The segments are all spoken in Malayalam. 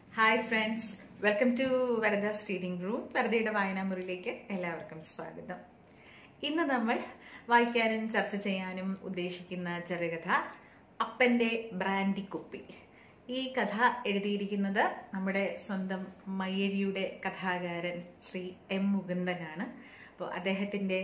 Hi friends welcome to Varada's reading room വരദയുടെ വായനാമുറിയിലേക്ക് എല്ലാവർക്കും സ്വാഗതം ഇന്ന് നമ്മൾ വായിക്കാനും ചർച്ച ചെയ്യാനും ഉദ്ദേശിക്കുന്ന ചെറുകഥ അപ്പന്റെ ബ്രാൻഡി കുപ്പി ഈ കഥ എഴുതിയിരിക്കുന്നത് നമ്മുടെ സ്വന്തം മയ്യഴിയുടെ കഥാകാരൻ ശ്രീ എം മുകുന്ദനാണ് അപ്പോൾ അദ്ദേഹത്തിൻ്റെ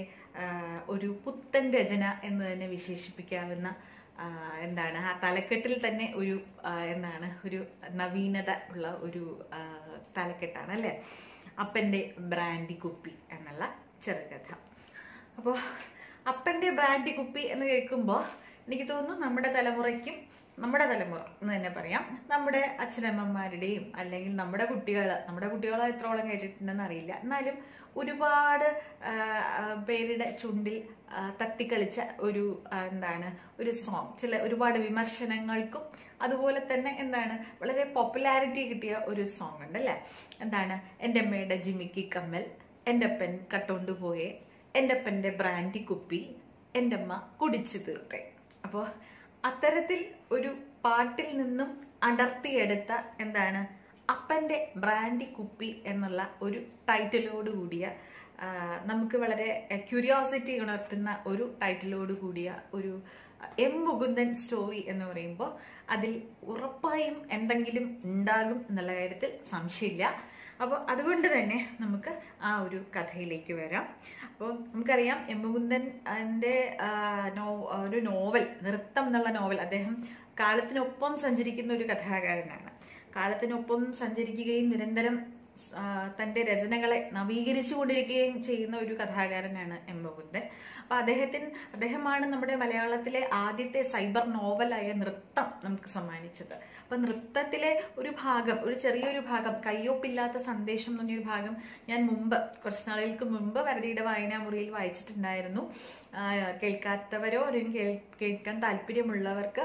ഒരു പുത്തൻ രചന എന്ന് തന്നെ വിശേഷിപ്പിക്കാവുന്ന ആ, എന്താണ് ആ തലക്കെട്ടിൽ തന്നെ ഒരു ആ, എന്താണ് ഒരു നവീനത ഉള്ള ഒരു ആ, തലക്കെട്ടാണ് അല്ലേ അപ്പൻ്റെ ബ്രാൻഡി കുപ്പി എന്നുള്ള ചെറുകഥ അപ്പോൾ അപ്പൻ്റെ ബ്രാൻഡി കുപ്പി എന്ന് കേൾക്കുമ്പോൾ എനിക്ക് തോന്നുന്നു നമ്മുടെ തലമുറയ്ക്കും നമ്മുടെ തലമുറ എന്ന് തന്നെ പറയാം നമ്മുടെ അച്ഛനമ്മമാരുടെയും അല്ലെങ്കിൽ നമ്മുടെ കുട്ടികൾ നമ്മുടെ കുട്ടികൾ എത്രോളം കേട്ടിട്ടുണ്ടെന്ന് അറിയില്ല എന്നാലും ഒരുപാട് ആ, ആ, പേരുടെ ചുണ്ടിൽ ആ, തത്തിക്കളിച്ച ഒരു ആ, എന്താണ് ഒരു സോങ് ചില ഒരുപാട് വിമർശനങ്ങൾക്കും അതുപോലെ തന്നെ എന്താണ് വളരെ പോപ്പുലാരിറ്റി കിട്ടിയ ഒരു സോങ് ഉണ്ട് അല്ലേ എന്താണ് എൻ്റെ അമ്മയുടെ ജിമിക്കി കമ്മൽ എൻ്റെ അപ്പൻ കട്ടോണ്ടുപോയെ എൻ്റെ അപ്പൻ്റെ ബ്രാൻഡി കുപ്പി എൻ്റെ അമ്മ കുടിച്ചു തീർത്തെ അപ്പോൾ അത്തരത്തിൽ ഒരു പാട്ടിൽ നിന്നും അടർത്തിയെടുത്ത എന്താണ് അപ്പൻ്റെ ബ്രാൻഡി കുപ്പി എന്നുള്ള ഒരു ടൈറ്റിലോട് കൂടിയ ആ, നമുക്ക് വളരെ ക്യൂരിയോസിറ്റി ഉണർത്തുന്ന ഒരു ടൈറ്റിലോട് കൂടിയ ഒരു എം മുകുന്ദൻ സ്റ്റോറി എന്ന് പറയുമ്പോൾ അതിൽ ഉറപ്പായും എന്തെങ്കിലും ഉണ്ടാകും എന്നുള്ള കാര്യത്തിൽ സംശയമില്ല അപ്പോൾ അതുകൊണ്ട് തന്നെ നമുക്ക് ആ ഒരു കഥയിലേക്ക് വരാം അപ്പോൾ നമുക്കറിയാം എം മുകുന്ദൻ അതിൻ്റെ നോ ഒരു നോവൽ നൃത്തം എന്നുള്ള നോവൽ അദ്ദേഹം കാലത്തിനൊപ്പം സഞ്ചരിക്കുന്ന ഒരു കഥാകാരനാണ് കാലത്തിനൊപ്പം സഞ്ചരിക്കുകയും നിരന്തരം ആ, തന്റെ രചനകളെ നവീകരിച്ചുകൊണ്ടിരിക്കുകയും ചെയ്യുന്ന ഒരു കഥാകാരനാണ് എം മുകുന്ദൻ അപ്പൊ അദ്ദേഹത്തിന് അദ്ദേഹമാണ് നമ്മുടെ മലയാളത്തിലെ ആദ്യത്തെ സൈബർ നോവലായ നൃത്തം നമുക്ക് സമ്മാനിച്ചത് അപ്പൊ നൃത്തത്തിലെ ഒരു ഭാഗം ഒരു ചെറിയൊരു ഭാഗം കയ്യൊപ്പില്ലാത്ത സന്ദേശം എന്ന് പറഞ്ഞൊരു ഭാഗം ഞാൻ മുമ്പ് കുറച്ച് നാളുകൾക്ക് മുമ്പ് വരതിയുടെ വായനാമുറിയിൽ വായിച്ചിട്ടുണ്ടായിരുന്നു ആ, കേൾക്കാത്തവരോ അല്ലെങ്കിൽ കേൾ- കേൾക്കാൻ താല്പര്യമുള്ളവർക്ക്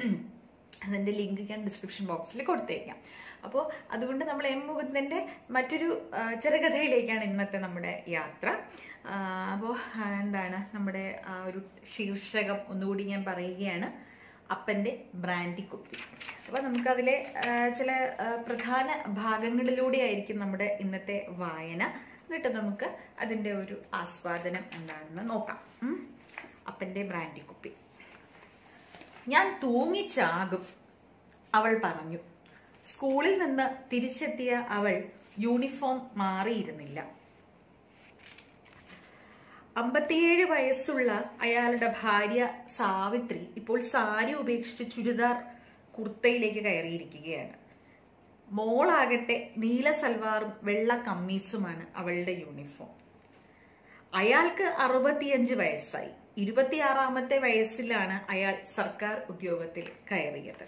അതിൻ്റെ ലിങ്ക് ഞാൻ ഡിസ്ക്രിപ്ഷൻ ബോക്സിൽ കൊടുത്തേക്കാം അപ്പോൾ അതുകൊണ്ട് നമ്മൾ എം മുകുന്ദൻ്റെ മറ്റൊരു ആ, ചെറുകഥയിലേക്കാണ് ഇന്നത്തെ നമ്മുടെ യാത്ര അപ്പോൾ എന്താണ് നമ്മുടെ ആ ഒരു ശീർഷകം ഒന്നുകൂടി ഞാൻ പറയുകയാണ് അപ്പൻ്റെ ബ്രാൻഡി കുപ്പി അപ്പോൾ നമുക്കതിലെ ആ, ചില ആ, പ്രധാന ഭാഗങ്ങളിലൂടെ ആയിരിക്കും നമ്മുടെ ഇന്നത്തെ വായന എന്നിട്ട് നമുക്ക് അതിൻ്റെ ഒരു ആസ്വാദനം എന്താണെന്ന് നോക്കാം ഉം. അപ്പൻ്റെ ബ്രാൻഡി കുപ്പി ഞാൻ തൂങ്ങിച്ചാകും അവൾ പറഞ്ഞു സ്കൂളിൽ നിന്ന് തിരിച്ചെത്തിയ അവൾ യൂണിഫോം മാറിയിരുന്നില്ല അമ്പത്തിയേഴ് വയസ്സുള്ള അയാളുടെ ഭാര്യ സാവിത്രി ഇപ്പോൾ സാരി ഉപേക്ഷിച്ച് ചുരിദാർ കുർത്തയിലേക്ക് കയറിയിരിക്കുകയാണ് മോളാകട്ടെ നീല സൽവാറും വെള്ള കമ്മീസുമാണ് അവളുടെ യൂണിഫോം അയാൾക്ക് അറുപത്തിയഞ്ച് വയസ്സായി ഇരുപത്തിയാറാമത്തെ വയസ്സിലാണ് അയാൾ സർക്കാർ ഉദ്യോഗത്തിൽ കയറിയത്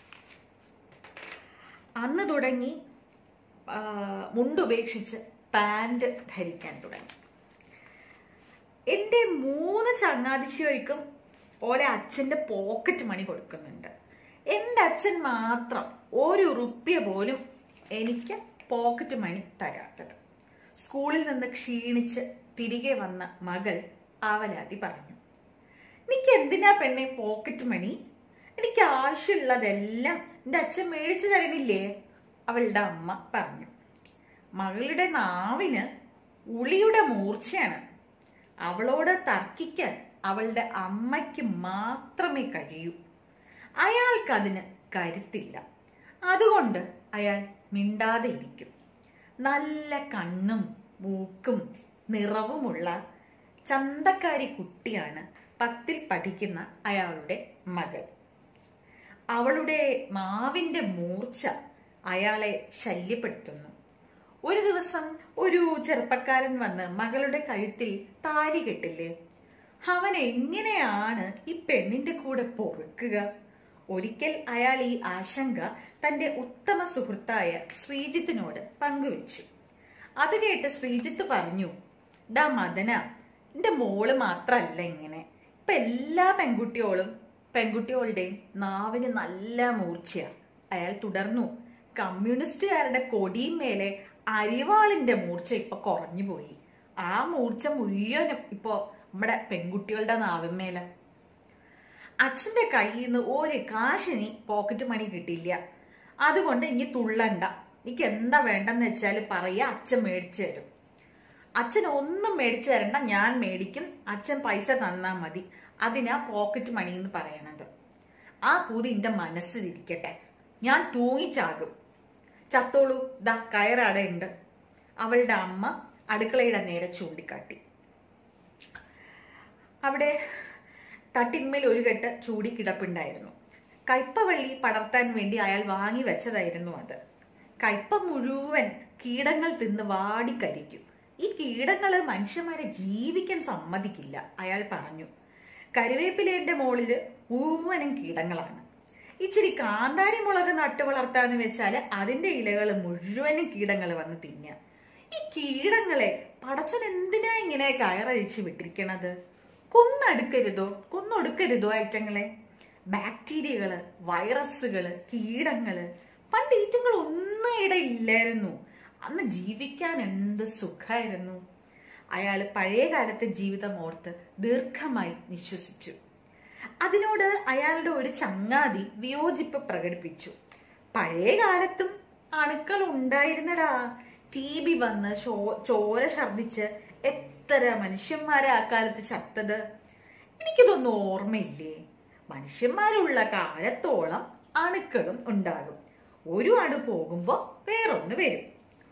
അന്ന് തുടങ്ങി ആ, മുണ്ടുപേക്ഷിച്ച് പാൻറ് ധരിക്കാൻ തുടങ്ങി എൻ്റെ മൂന്ന് ചങ്ങാതിശികൾക്കും ഓരോ അച്ഛൻ്റെ പോക്കറ്റ് മണി കൊടുക്കുന്നുണ്ട് എൻ്റെ അച്ഛൻ മാത്രം ഒരു റുപ്യ പോലും എനിക്ക് പോക്കറ്റ് മണി തരാത്തത് സ്കൂളിൽ നിന്ന് ക്ഷീണിച്ച് തിരികെ വന്ന മകൾ ആവലാതി പറഞ്ഞു എനിക്ക് എന്തിനാ പെണ്ണെ പോക്കറ്റ് മണി എനിക്ക് ആവശ്യമുള്ളതെല്ലാം എൻ്റെ അച്ഛൻ മേടിച്ചു തരണില്ലേ അവളുടെ അമ്മ പറഞ്ഞു മകളുടെ നാവിന് ഉളിയുടെ മൂർച്ചയാണ് അവളോട് തർക്കിക്കാൻ അവളുടെ അമ്മയ്ക്ക് മാത്രമേ കഴിയൂ അയാൾക്കതിന് കരുത്തില്ല അതുകൊണ്ട് അയാൾ മിണ്ടാതെ ഇരിക്കും നല്ല കണ്ണും മൂക്കും നിറവുമുള്ള ചന്തക്കാരി കുട്ടിയാണ് പത്തിൽ പഠിക്കുന്ന അയാളുടെ മകൾ അവളുടെ നാവിന്റെ മൂർച്ച അയാളെ ശല്യപ്പെടുത്തുന്നു ഒരു ദിവസം ഒരു ചെറുപ്പക്കാരൻ വന്ന് മകളുടെ കഴുത്തിൽ താലി കെട്ടില്ലേ അവൻ എങ്ങനെയാണ് ഈ പെണ്ണിന്റെ കൂടെ പൊറുക്കുക ഒരിക്കൽ അയാൾ ഈ ആശങ്ക തന്റെ ഉത്തമ സുഹൃത്തായ ശ്രീജിത്തിനോട് പങ്കുവച്ചു അത് കേട്ട് ശ്രീജിത്ത് പറഞ്ഞു ഡാ മദന എന്റെ മോള് മാത്രല്ല ഇങ്ങനെ ഇപ്പൊ എല്ലാ പെൺകുട്ടിയോളും പെൺകുട്ടികളുടെയും നാവിന് നല്ല മൂർച്ചയാ അയാൾ തുടർന്നു കമ്മ്യൂണിസ്റ്റുകാരുടെ കൊടിയും മേലെ അരിവാളിന്റെ മൂർച്ച ഇപ്പൊ കുറഞ്ഞു പോയി ആ മൂർച്ച മുഴുവനും ഇപ്പോ നമ്മുടെ പെൺകുട്ടികളുടെ നാവിന്മേലെ അച്ഛന്റെ കയ്യിൽ നിന്ന് ഒരു കാശിനി പോക്കറ്റ് മണി കിട്ടിയില്ല അതുകൊണ്ട് ഇനി തുള്ളണ്ട എനിക്ക് എന്താ വേണ്ടെന്ന് വെച്ചാൽ പറയാ അച്ഛൻ മേടിച്ചു തരും അച്ഛൻ ഒന്നും മേടിച്ചു തരണ്ട ഞാൻ മേടിക്കും അച്ഛൻ പൈസ തന്നാ മതി അതിനാ പോക്കറ്റ് മണി എന്ന് പറയണത് ആ പൂതി എന്റെ മനസ്സിലിരിക്കട്ടെ ഞാൻ തൂങ്ങിച്ചാകും ചത്തോളൂ ദാ കയറാടെ ഉണ്ട് അവളുടെ അമ്മ അടുക്കളയുടെ നേരെ ചൂണ്ടിക്കാട്ടി അവിടെ തട്ടിന്മേൽ ഒരു കെട്ട് ചൂടി കിടപ്പുണ്ടായിരുന്നു കയ്പവള്ളി പടർത്താൻ വേണ്ടി അയാൾ വാങ്ങി വെച്ചതായിരുന്നു അത് കയ്പ മുഴുവൻ കീടങ്ങൾ തിന്ന് വാടിക്കരിക്കും ഈ കീടങ്ങള് മനുഷ്യന്മാരെ ജീവിക്കാൻ സമ്മതിക്കില്ല അയാൾ പറഞ്ഞു കരുവേപ്പിലേന്റെ മുകളില് മുഴുവനും കീടങ്ങളാണ് ഇച്ചിരി കാന്താരി മുളക് നട്ടു വളർത്താന്ന് വെച്ചാല് അതിന്റെ ഇലകൾ മുഴുവനും കീടങ്ങൾ വന്ന് തിന്നുക ഈ കീടങ്ങളെ പടച്ചൻ എന്തിനാ ഇങ്ങനെ കയറഴിച്ച് വിട്ടിരിക്കണത് കൊന്നെടുക്കരുതോ കൊന്നൊടുക്കരുതോ ഐറ്റങ്ങളെ ബാക്ടീരിയകള് വൈറസുകള് കീടങ്ങള് പണ്ട് ഈറ്റങ്ങൾ ഒന്നും ഇവിടെ ഇല്ലായിരുന്നു അന്ന് ജീവിക്കാൻ എന്ത് സുഖമായിരുന്നു അയാൾ പഴയ കാലത്തെ ജീവിതം ഓർത്ത് ദീർഘമായി നിശ്വസിച്ചു അതിനോട് അയാളുടെ ഒരു ചങ്ങാതി വിയോജിപ്പ് പ്രകടിപ്പിച്ചു പഴയ കാലത്തും അണുക്കൾ ഉണ്ടായിരുന്നടാ ടി ബി വന്ന് ചോ- ചോര ഛർദിച്ച് എത്ര മനുഷ്യന്മാരെ ആ കാലത്ത് ചത്തത് എനിക്കിതൊന്നും ഓർമ്മയില്ലേ മനുഷ്യന്മാരുള്ള കാലത്തോളം അണുക്കളും ഉണ്ടാകും ഒരു അണു പോകുമ്പോ വേറൊന്ന് വരും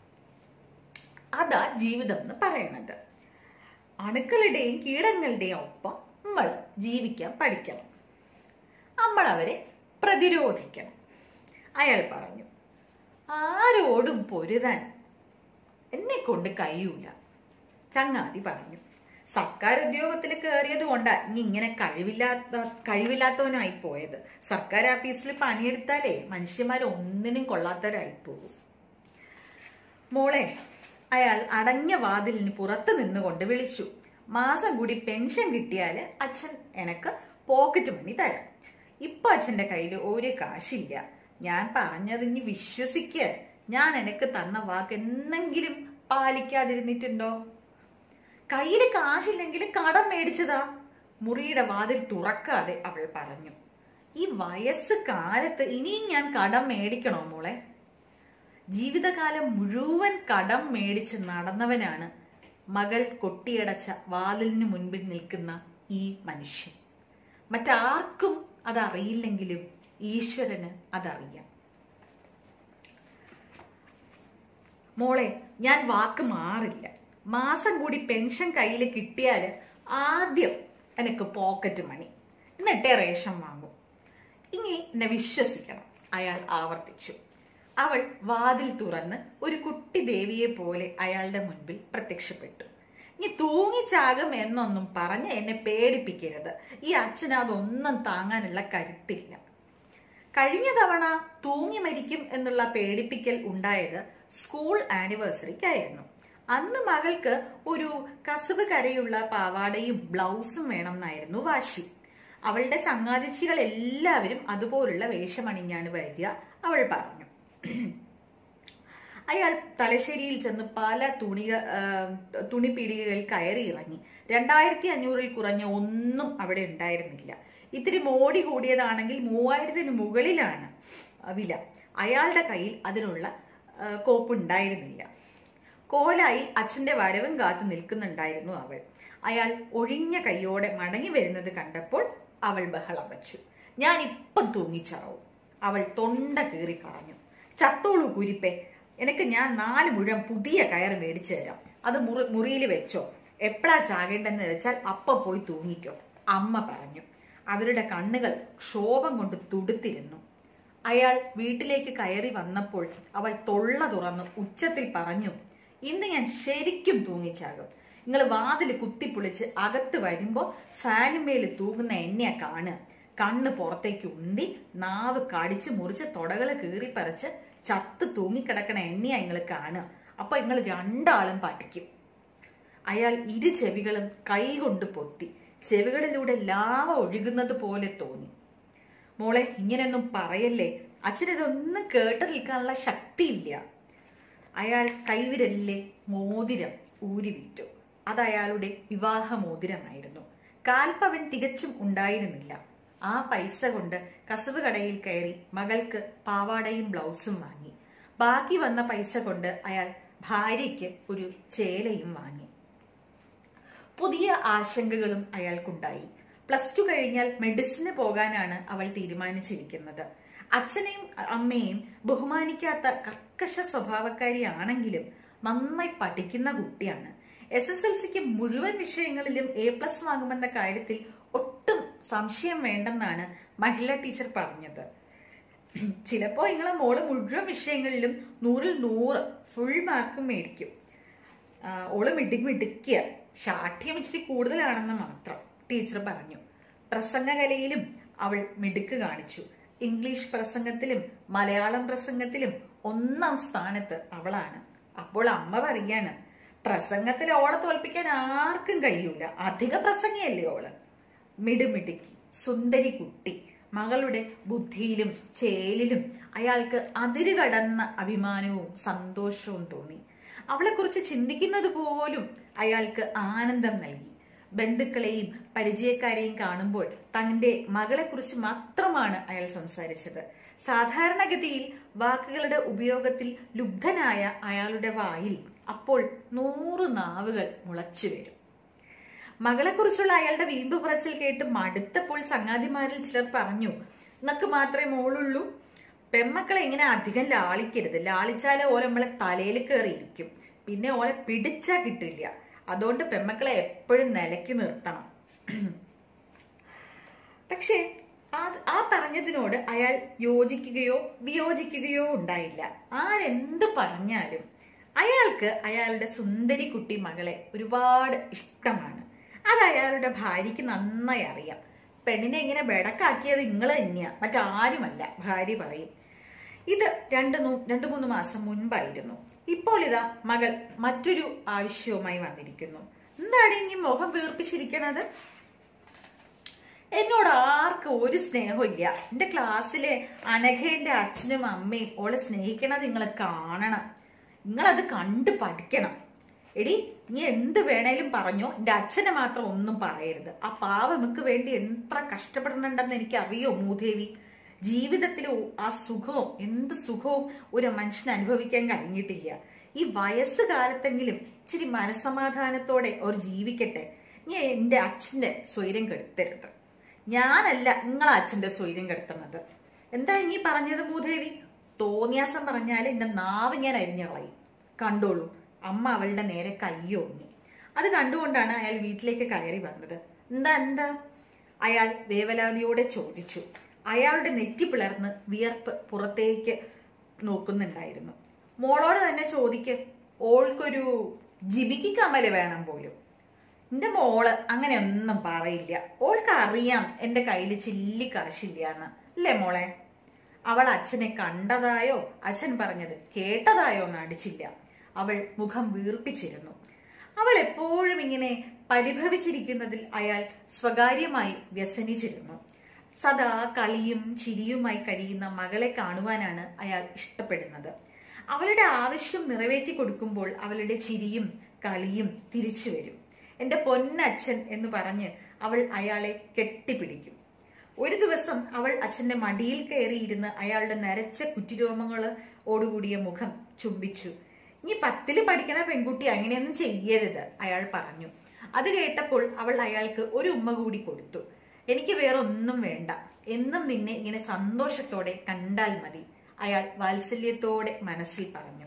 അതാ ജീവിതം എന്ന് പറയണത് അണുക്കളുടെയും കീടങ്ങളുടെയും ഒപ്പം നമ്മൾ ജീവിക്കാൻ പഠിക്കണം നമ്മൾ അവരെ പ്രതിരോധിക്കണം അയാൾ പറഞ്ഞു ആരോടും പൊരുതാൻ എന്നെ കൊണ്ട് കഴിയൂല ചങ്ങാതി പറഞ്ഞു സർക്കാർ ഉദ്യോഗത്തിൽ കയറിയത് കൊണ്ടാ ഇനി ഇങ്ങനെ കഴിവില്ലാത്ത കഴിവില്ലാത്തവനായി പോയത് സർക്കാർ ഓഫീസിൽ പണിയെടുത്താലേ മനുഷ്യന്മാർ ഒന്നിനും കൊള്ളാത്തവരായി പോകും മോളെ അയാൾ അടഞ്ഞ വാതിലിന് പുറത്ത് നിന്നുകൊണ്ട് വിളിച്ചു മാസം കൂടി പെൻഷൻ കിട്ടിയാല് അച്ഛൻ എനക്ക് പോക്കറ്റ് മണി തരാം ഇപ്പൊ അച്ഛന്റെ കയ്യിൽ ഒരു കാശില്ല ഞാൻ പറഞ്ഞത് ഇനി വിശ്വസിക്ക ഞാൻ എനക്ക് തന്ന വാക്ക് എന്നെങ്കിലും പാലിക്കാതിരുന്നിട്ടുണ്ടോ കയ്യിൽ കാശില്ലെങ്കിൽ കടം മേടിച്ചതാ മുറിയുടെ വാതിൽ തുറക്കാതെ അവൾ പറഞ്ഞു ഈ വയസ്സ് കാലത്ത് ഇനിയും ഞാൻ കടം മേടിക്കണോ മോളെ ജീവിതകാലം മുഴുവൻ കടം മേടിച്ച് നടന്നവനാണ് മകൾ കൊട്ടിയടച്ച വാതിലിന് മുൻപിൽ നിൽക്കുന്ന ഈ മനുഷ്യൻ മറ്റാർക്കും അതറിയില്ലെങ്കിലും ഈശ്വരന് അതറിയാം മോളെ ഞാൻ വാക്ക് മാറില്ല മാസം കൂടി പെൻഷൻ കയ്യിൽ കിട്ടിയാൽ ആദ്യം എനിക്ക് പോക്കറ്റ് മണി എന്നിട്ടേ റേഷൻ വാങ്ങും ഇനി എന്നെ വിശ്വസിക്കണം അയാൾ ആവർത്തിച്ചു അവൾ വാതിൽ തുറന്ന് ഒരു കുട്ടി ദേവിയെ പോലെ അയാളുടെ മുൻപിൽ പ്രത്യക്ഷപ്പെട്ടു ഇനി തൂങ്ങിച്ചാകും എന്നൊന്നും പറഞ്ഞ് എന്നെ പേടിപ്പിക്കരുത് ഈ അച്ഛന് അതൊന്നും താങ്ങാനുള്ള കരുത്തില്ല കഴിഞ്ഞ തവണ തൂങ്ങി മരിക്കും എന്നുള്ള പേടിപ്പിക്കൽ ഉണ്ടായത് സ്കൂൾ ആനിവേഴ്സറിക്കായിരുന്നു അന്ന് മകൾക്ക് ഒരു കസവ് കരയുള്ള പാവാടയും ബ്ലൗസും വേണമെന്നായിരുന്നു വാശി അവളുടെ ചങ്ങാതിച്ചികൾ എല്ലാവരും അതുപോലുള്ള വേഷമണിഞ്ഞാണ് വരിക അവൾ പറഞ്ഞു അയാൾ തലശ്ശേരിയിൽ ചെന്ന് പല തുണി തുണിപ്പീടികകളിൽ കയറി ഇറങ്ങി രണ്ടായിരത്തി അഞ്ഞൂറിൽ കുറഞ്ഞ ഒന്നും അവിടെ ഉണ്ടായിരുന്നില്ല ഇത്തിരി മോടി കൂടിയതാണെങ്കിൽ മൂവായിരത്തിന് മുകളിലാണ് വില അയാളുടെ കയ്യിൽ അതിനുള്ള ആ, കോപ്പുണ്ടായിരുന്നില്ല കോലായി അച്ഛന്റെ വരവും കാത്തു നിൽക്കുന്നുണ്ടായിരുന്നു അവൾ അയാൾ ഒഴിഞ്ഞ കൈയോടെ മടങ്ങി വരുന്നത് കണ്ടപ്പോൾ അവൾ ബഹളം വച്ചു ഞാൻ ഇപ്പം തൂങ്ങിച്ചാവും അവൾ തൊണ്ട കീറി പറഞ്ഞു ചത്തോളൂ കുരിപ്പേ എനിക്ക് ഞാൻ നാല് മുഴം പുതിയ കയർ മേടിച്ചു തരാം അത് മുറി മുറിയിൽ വെച്ചോ എപ്പോഴാ ചാകേണ്ടെന്ന് വെച്ചാൽ അപ്പം പോയി തൂങ്ങിക്കോ അമ്മ പറഞ്ഞു അവരുടെ കണ്ണുകൾ ക്ഷോഭം കൊണ്ട് തുടുത്തിരുന്നു അയാൾ വീട്ടിലേക്ക് കയറി വന്നപ്പോൾ അവൾ തൊള്ള തുറന്ന് ഉച്ചത്തിൽ പറഞ്ഞു ഇന്ന് ഞാൻ ശരിക്കും തൂങ്ങിച്ചാകും നിങ്ങൾ വാതിൽ കുത്തിപ്പൊളിച്ച് അകത്ത് വരുമ്പോ ഫാനുമേൽ തൂങ്ങുന്ന എന്നെയാ കാണുക കണ്ണ് പുറത്തേക്ക് ഉന്തി നാവ് കടിച്ച് മുറിച്ച് തൊടകള് കീറിപ്പറിച്ച് ചത്ത് തൂങ്ങിക്കിടക്കണ എന്നെയാ നിങ്ങൾ കാണുക അപ്പൊ നിങ്ങൾ രണ്ടാളും പഠിക്കും അയാൾ ഇരു ചെവികളും കൈകൊണ്ട് പൊത്തി ചെവികളിലൂടെ ലാവ ഒഴുകുന്നത് പോലെ തോന്നി മോളെ ഇങ്ങനെയൊന്നും പറയല്ലേ അച്ഛനിതൊന്നും കേട്ട് നിൽക്കാനുള്ള ശക്തിയില്ല അയാൾ കൈവിരലിലെ മോതിരം ഊരി വിറ്റു അത് അയാളുടെ വിവാഹ മോതിരമായിരുന്നു കാൽപ്പവൻ തികച്ചും ഉണ്ടായിരുന്നില്ല ആ പൈസ കൊണ്ട് കസവ് കടയിൽ കയറി മകൾക്ക് പാവാടയും ബ്ലൗസും വാങ്ങി ബാക്കി വന്ന പൈസ കൊണ്ട് അയാൾ ഭാര്യയ്ക്ക് ഒരു ചേലയും വാങ്ങി പുതിയ ആശങ്കകളും അയാൾക്കുണ്ടായി പ്ലസ് ടു കഴിഞ്ഞാൽ മെഡിസിന് പോകാനാണ് അവൾ തീരുമാനിച്ചിരിക്കുന്നത് അച്ഛനെയും അമ്മയെയും ബഹുമാനിക്കാത്ത കർക്കശ സ്വഭാവക്കാരിയാണെങ്കിലും നന്നായി പഠിക്കുന്ന കുട്ടിയാണ് എസ് എസ് എൽ സിക്ക് മുഴുവൻ വിഷയങ്ങളിലും എ പ്ലസ് വാങ്ങുമെന്ന കാര്യത്തിൽ ഒട്ടും സംശയം വേണ്ടെന്നാണ് മഹിള ടീച്ചർ പറഞ്ഞത് ചിലപ്പോ നിങ്ങളെ മോള് മുഴുവൻ വിഷയങ്ങളിലും നൂറിൽ നൂറ് ഫുൾ മാർക്ക് മേടിക്കും ആ, ഓള് മിടുക്ക് മിടുക്കിയ ശാഠ്യം ഇച്ചിരി കൂടുതലാണെന്ന് മാത്രം ടീച്ചർ പറഞ്ഞു പ്രസംഗകലയിലും അവൾ മിടുക്ക് കാണിച്ചു ഇംഗ്ലീഷ് പ്രസംഗത്തിലും മലയാളം പ്രസംഗത്തിലും ഒന്നാം സ്ഥാനത്ത് അവളാണ് അപ്പോൾ അമ്മ പറയാണ് പ്രസംഗത്തിൽ ഓളെ തോൽപ്പിക്കാൻ ആർക്കും കഴിയൂല അധിക പ്രസംഗിയല്ലേ ഓള് മിടുമിടുക്കി സുന്ദരി കുട്ടി മകളുടെ ബുദ്ധിയിലും ചേലിലും അയാൾക്ക് അതിര് കടന്ന അഭിമാനവും സന്തോഷവും തോന്നി അവളെക്കുറിച്ച് ചിന്തിക്കുന്നത് പോലും അയാൾക്ക് ആനന്ദം നൽകി ബന്ധുക്കളെയും പരിചയക്കാരെയും കാണുമ്പോൾ തന്റെ മകളെക്കുറിച്ച് മാത്രമാണ് അയാൾ സംസാരിച്ചത് സാധാരണഗതിയിൽ വാക്കുകളുടെ ഉപയോഗത്തിൽ ലുബ്ധനായ അയാളുടെ വായിൽ അപ്പോൾ നൂറ് നാവുകൾ മുളച്ചു വരും മകളെക്കുറിച്ചുള്ള അയാളുടെ വീമ്പ് പറച്ചിൽ കേട്ട് മടുത്തപ്പോൾ ചങ്ങാതിമാരിൽ ചിലർ പറഞ്ഞു നിനക്ക് മാത്രമേ മോളുള്ളൂ പെമ്മക്കളെ ഇങ്ങനെ അധികം ലാളിക്കരുത് ലാളിച്ചാലേ ഓല നമ്മളെ തലയിൽ കയറിയിരിക്കും പിന്നെ ഓലെ പിടിച്ചാ കിട്ടില്ല അതുകൊണ്ട് പെമ്മക്കളെ എപ്പോഴും നിലയ്ക്ക് നിർത്തണം പക്ഷേ ആ ആ പറഞ്ഞതിനോട് അയാൾ യോജിക്കുകയോ വിയോജിക്കുകയോ ഉണ്ടായില്ല ആരെന്ത് പറഞ്ഞാലും അയാൾക്ക് അയാളുടെ സുന്ദരി കുട്ടി മകളെ ഒരുപാട് ഇഷ്ടമാണ് അത് അയാളുടെ ഭാര്യയ്ക്ക് നന്നായി അറിയാം പെണ്ണിനെ ഇങ്ങനെ ബെടക്കാക്കിയത് നിങ്ങൾ തന്നെയാ മറ്റാരുമല്ല ഭാര്യ പറയും ഇത് രണ്ട് നൂ- രണ്ട് മൂന്ന് മാസം മുൻപായിരുന്നു ഇപ്പോൾ ഇതാ മകൾ മറ്റൊരു ആവശ്യവുമായി വന്നിരിക്കുന്നു എന്താണ് ഇനി മുഖം വീർപ്പിച്ചിരിക്കണത് എന്നോട് ആർക്കും ഒരു സ്നേഹവും ഇല്ല എന്റെ ക്ലാസ്സിലെ അനഘേന്റെ അച്ഛനും അമ്മയും ഓളെ സ്നേഹിക്കണത് നിങ്ങൾ കാണണം നിങ്ങളത് കണ്ട് പഠിക്കണം എടി നീ എന്ത് വേണേലും പറഞ്ഞോ എന്റെ അച്ഛനെ മാത്രം ഒന്നും പറയരുത് ആ പാവമക്ക് വേണ്ടി എത്ര കഷ്ടപ്പെടുന്നുണ്ടെന്ന് എനിക്ക് അറിയോ മൂദേവി ജീവിതത്തിൽ ആ സുഖവും എന്ത് സുഖവും ഒരു മനുഷ്യന് അനുഭവിക്കാൻ കഴിഞ്ഞിട്ടില്ല ഈ വയസ്സ് കാലത്തെങ്കിലും ഇച്ചിരി മനസമാധാനത്തോടെ അവർ ജീവിക്കട്ടെ ഞാൻ എന്റെ അച്ഛന്റെ സ്വൈര്യം കെടുത്തരുത് ഞാനല്ല നിങ്ങളെ അച്ഛന്റെ സ്വൈര്യം കെടുത്തുന്നത് എന്താ നീ പറഞ്ഞത് മൂദേവി തോന്നിയാസം പറഞ്ഞാൽ എന്റെ നാവ് ഞാൻ അരിഞ്ഞു കളയും കണ്ടോളൂ അമ്മ അവളുടെ നേരെ കയ്യോങ്ങി അത് കണ്ടുകൊണ്ടാണ് അയാൾ വീട്ടിലേക്ക് കയറി വന്നത് എന്താ എന്താ അയാൾ വേവലാതിയോടെ ചോദിച്ചു അയാളുടെ നെറ്റി പിളർന്ന് വിയർപ്പ് പുറത്തേക്ക് നോക്കുന്നുണ്ടായിരുന്നു മോളോട് തന്നെ ചോദിക്ക് ഓൾക്കൊരു ജിബിക്ക് കമ്മല് വേണം പോലും എന്റെ മോള് അങ്ങനെ ഒന്നും പറയില്ല ഓൾക്ക് അറിയാം എന്റെ കയ്യിൽ ചില്ലി കാശില്ലാന്ന് അല്ലേ മോളെ അവൾ അച്ഛനെ കണ്ടതായോ അച്ഛൻ പറഞ്ഞത് കേട്ടതായോ നടിച്ചില്ല അവൾ മുഖം വീർപ്പിച്ചിരുന്നു അവൾ എപ്പോഴും ഇങ്ങനെ പരിഭവിച്ചിരിക്കുന്നതിൽ അയാൾ സ്വകാര്യമായി വ്യസനിച്ചിരുന്നു സദാ കളിയും ചിരിയുമായി കഴിയുന്ന മകളെ കാണുവാനാണ് അയാൾ ഇഷ്ടപ്പെടുന്നത് അവളുടെ ആവശ്യം നിറവേറ്റി കൊടുക്കുമ്പോൾ അവളുടെ ചിരിയും കളിയും തിരിച്ചു വരും എന്റെ പൊന്നച്ഛൻ എന്ന് പറഞ്ഞ് അവൾ അയാളെ കെട്ടിപ്പിടിക്കും ഒരു ദിവസം അവൾ അച്ഛന്റെ മടിയിൽ കയറിയിരുന്ന് അയാളുടെ നരച്ച കുറ്റിരോമങ്ങളോടുകൂടിയ മുഖം ചുംബിച്ചു ഇനി പത്തില് പഠിക്കണ പെൺകുട്ടി അങ്ങനെയൊന്നും ചെയ്യരുത് അയാൾ പറഞ്ഞു അത് കേട്ടപ്പോൾ അവൾ അയാൾക്ക് ഒരു ഉമ്മ കൂടി കൊടുത്തു എനിക്ക് വേറെ ഒന്നും വേണ്ട എന്നും നിന്നെ ഇങ്ങനെ സന്തോഷത്തോടെ കണ്ടാൽ മതി അയാൾ വാത്സല്യത്തോടെ മനസ്സിൽ പറഞ്ഞു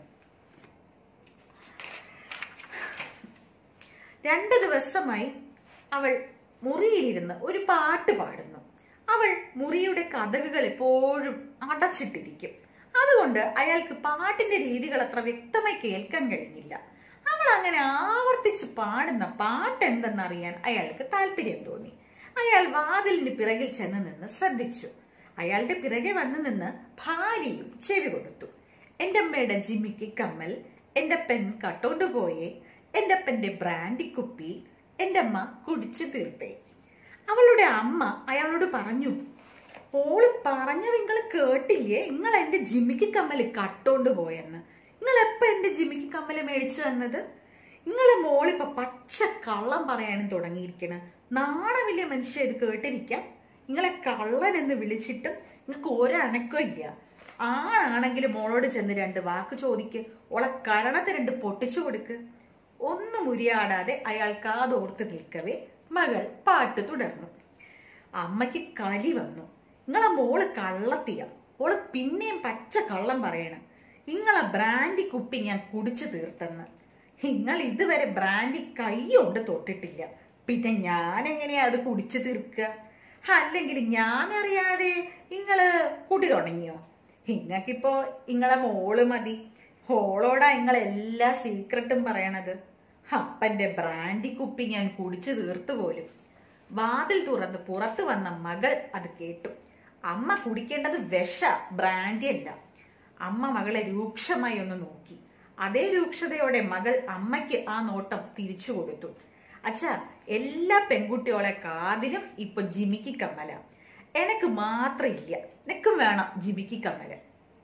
രണ്ട് ദിവസമായി അവൾ മുറിയിലിരുന്ന് ഒരു പാട്ട് പാടുന്നു അവൾ മുറിയുടെ കഥകുകൾ എപ്പോഴും അടച്ചിട്ടിരിക്കും അതുകൊണ്ട് അയാൾക്ക് പാട്ടിന്റെ രീതികൾ അത്ര വ്യക്തമായി കേൾക്കാൻ കഴിഞ്ഞില്ല അവൾ അങ്ങനെ ആവർത്തിച്ച് പാടുന്ന പാട്ട് എന്തെന്നറിയാൻ അയാൾക്ക് താല്പര്യം തോന്നി അയാൾ വാതിലിന് പിറകിൽ ചെന്ന് നിന്ന് ശ്രദ്ധിച്ചു അയാളുടെ പിറകെ വന്നു നിന്ന് ഭാര്യയും ചെവി കൊടുത്തു എന്റെ അമ്മയുടെ ജിമ്മിക്ക് കമ്മൽ എന്റെ പെൻ കട്ടോണ്ട് പോയേ എന്റെ അപ്പന്റെ ബ്രാൻഡി കുപ്പി എന്റെ അമ്മ കുടിച്ചു തീർത്തേ അവളുടെ അമ്മ അയാളോട് പറഞ്ഞു ഓള് പറഞ്ഞത് നിങ്ങൾ കേട്ടില്ലേ നിങ്ങൾ എന്റെ ജിമ്മിക്ക് കമ്മല് കട്ടോണ്ട് പോയെന്ന് നിങ്ങൾ എപ്പ എന്റെ ജിമ്മിക്ക് കമ്മല് മേടിച്ചു തന്നത് നിങ്ങളെ മോളിപ്പോ പച്ച കള്ളം പറയാനും തുടങ്ങിയിരിക്കണ നാണമില്ല മനുഷ്യ ഇത് കേട്ടിരിക്കാൻ നിങ്ങളെ കള്ളൻ എന്ന് വിളിച്ചിട്ടും നിങ്ങൾക്ക് ഒരനക്കം ഇല്ല ആണാണെങ്കിൽ മോളോട് ചെന്ന് രണ്ട് വാക്ക് ചോദിക്ക് ഓളെ കരണത്തെ രണ്ട് പൊട്ടിച്ചു കൊടുക്ക് ഒന്നും ഉരിയാടാതെ അയാൾ കാതോർത്ത് നിൽക്കവേ മകൾ പാട്ട് തുടർന്നു അമ്മയ്ക്ക് കലി വന്നു നിങ്ങളെ മോള് കള്ളത്തിയ ഓള് പിന്നെയും പച്ച കള്ളം പറയണം നിങ്ങളെ ബ്രാൻഡി കുപ്പി ഞാൻ കുടിച്ചു തീർത്തെന്ന് നിങ്ങൾ ഇതുവരെ ബ്രാൻഡി കൈകൊണ്ട് തൊട്ടിട്ടില്ല പിന്നെ ഞാൻ എങ്ങനെയാ അത് കുടിച്ചു തീർക്കുക അല്ലെങ്കിൽ ഞാൻ അറിയാതെ നിങ്ങള് കുടി തുടങ്ങിയോ നിങ്ങൾക്കിപ്പോ നിങ്ങളെ മോള് മതി ഓളോടാ നിങ്ങൾ എല്ലാ സീക്രട്ടും പറയണത് അപ്പന്റെ ബ്രാൻഡി കുപ്പി ഞാൻ കുടിച്ചു തീർത്തു പോലും വാതിൽ തുറന്ന് പുറത്തു വന്ന മകൾ അത് കേട്ടു അമ്മ കുടിക്കേണ്ടത് വിഷ ബ്രാൻഡി അല്ല അമ്മ മകളെ രൂക്ഷമായി ഒന്ന് നോക്കി അതേ രൂക്ഷതയോടെ മകൾ അമ്മയ്ക്ക് ആ നോട്ടം തിരിച്ചു കൊടുത്തു അച്ഛാ എല്ലാ പെൺകുട്ടിയോളെ കാതിലും ഇപ്പൊ ജിമിക്ക് കമ്മല എനക്ക് മാത്രം ഇല്ല എനക്കും വേണം ജിമിക്ക് കമ്മല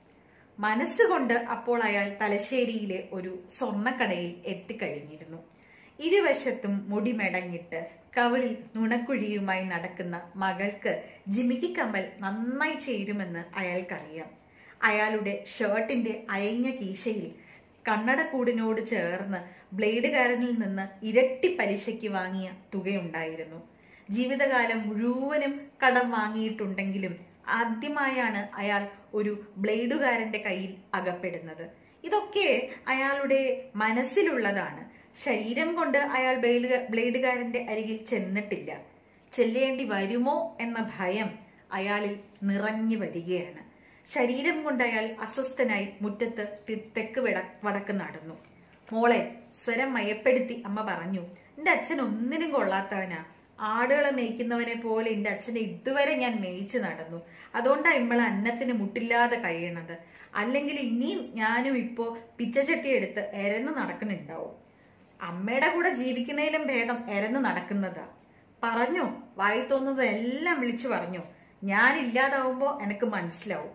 മനസ്സുകൊണ്ട് അപ്പോൾ അയാൾ തലശ്ശേരിയിലെ ഒരു സ്വർണ്ണക്കടയിൽ എത്തിക്കഴിഞ്ഞിരുന്നു ഇരുവശത്തും മുടി മെടഞ്ഞിട്ട് കവിളിൽ നുണക്കുഴിയുമായി നടക്കുന്ന മകൾക്ക് ജിമിക്കി കമ്മൽ നന്നായി ചേരുമെന്ന് അയാൾക്കറിയാം അയാളുടെ ഷർട്ടിന്റെ അയഞ്ഞ കീശയിൽ കണ്ണടക്കൂടിനോട് ചേർന്ന് ബ്ലേഡുകാരനിൽ നിന്ന് ഇരട്ടി പലിശയ്ക്ക് വാങ്ങിയ തുകയുണ്ടായിരുന്നു ജീവിതകാലം മുഴുവനും കടം വാങ്ങിയിട്ടുണ്ടെങ്കിലും ആദ്യമായാണ് അയാൾ ഒരു ബ്ലേഡുകാരന്റെ കയ്യിൽ അകപ്പെടുന്നത് ഇതൊക്കെ അയാളുടെ മനസ്സിലുള്ളതാണ് ശരീരം കൊണ്ട് അയാൾ ബ്ലേഡ് ബ്ലേഡുകാരന്റെ അരികിൽ ചെന്നിട്ടില്ല ചെല്ലേണ്ടി വരുമോ എന്ന ഭയം അയാളിൽ നിറഞ്ഞു വരികയാണ് ശരീരം കൊണ്ട് അയാൾ അസ്വസ്ഥനായി മുറ്റത്ത് തി- തെക്ക് വിട വടക്ക് നടന്നു മോളെ സ്വരം മയപ്പെടുത്തി അമ്മ പറഞ്ഞു എന്റെ അച്ഛൻ ഒന്നിനും കൊള്ളാത്തവനാ ആടുകളെ മേയ്ക്കുന്നവനെ പോലെ എന്റെ അച്ഛനെ ഇതുവരെ ഞാൻ മേയിച്ചു നടന്നു അതുകൊണ്ടാ ഇമ്മളെ അന്നത്തിന് മുട്ടില്ലാതെ കഴിയണത് അല്ലെങ്കിൽ ഇനിയും ഞാനും ഇപ്പോ പിച്ചച്ചട്ടി എടുത്ത് എരന്ന് നടക്കുന്നുണ്ടാവും അമ്മയുടെ കൂടെ ജീവിക്കുന്നതിലും ഭേദം എരന്ന് നടക്കുന്നതാ പറഞ്ഞു വായി തോന്നുന്നത് എല്ലാം വിളിച്ചു പറഞ്ഞു ഞാൻ ഇല്ലാതാവുമ്പോ എനിക്ക് മനസ്സിലാവും